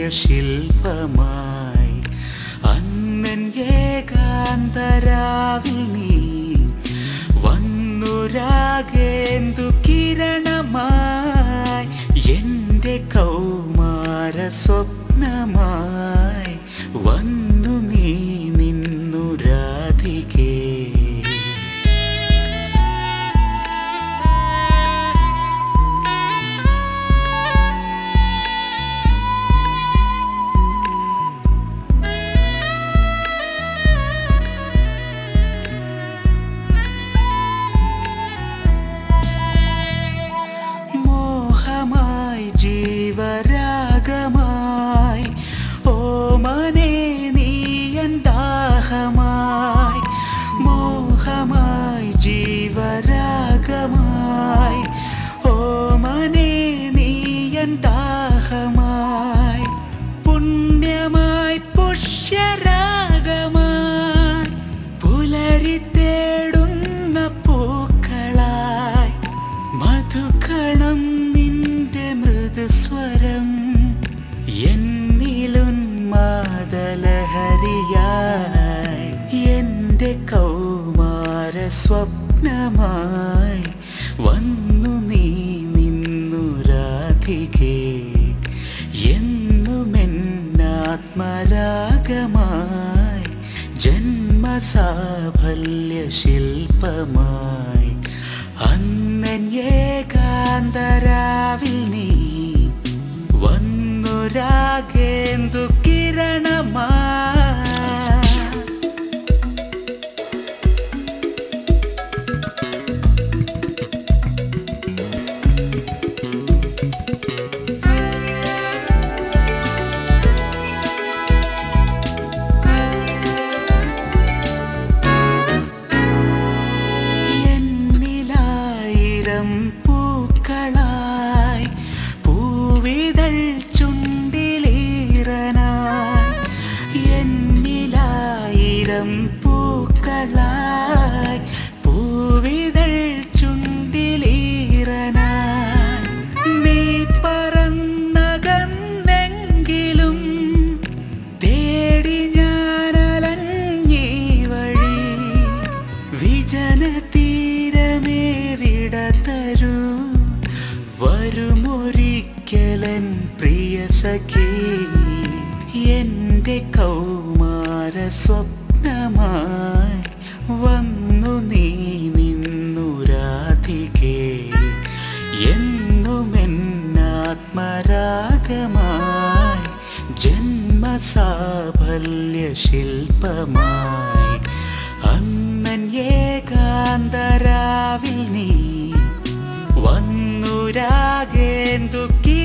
ശില്പമായി അന്നൻ ഏകാന്തരാവിൽ നീ വന്നുരാഗേന്ദു കിരണമായി എന്റെ കൗമാര സ്വപ്നമായി വന്നു നീ നിന്നു രാധികേ മോഹമായി ജീവരാഗമായി ഓമനെ നീയൻ ദാഹമായി മോഹമായി ജീവരാഗമായി ഓമനെ നീയൻ ദാഹമായി പുണ്യമായി പുഷ്യരാഗമായി പുലരി തേടുന്ന പൂക്കളായി മധുകണം നിന്റെ മൃദുസ്വരം എന്നിലുന്മാദലഹരിയായി എന്റെ കൗമാര സ്വപ്നമായി വന്നു നീ നിന്നു രാധികേ എന്നുമെന്നാത്മരാഗമായി ജന്മസാഫല്യ ശില്പമായി അന്നൻ ഏകാന്തരാവിൽ നീ വന്നുരാഗേന്ദു കിരണമായി എന്നിലായിരം പൂക്കളായി പൂവിതൾ ചുണ്ടിലീറനായി എന്നിലായിരം പൂക്കളായി പൂവിതൾ ചുണ്ടിലീറനായി നീ പറന്നകന്നെങ്കിലും തേടി ഞാനലഞ്ഞീ വഴി വിജന തീരമേ വിട തരൂ വരുമൊരിക്കലൻ പ്രിയ സഖി എന്റെ കൗമാര സ്വപ്നമായി വന്നു നീ നിന്നു രാധികേ എന്നുമെന്നാത്മരാഗമായി ജന്മസാഫല്യ ശില്പമായി അന്നൻ ഏകാന്തരാവിൽ നീ വന്നുരാഗേന്ദു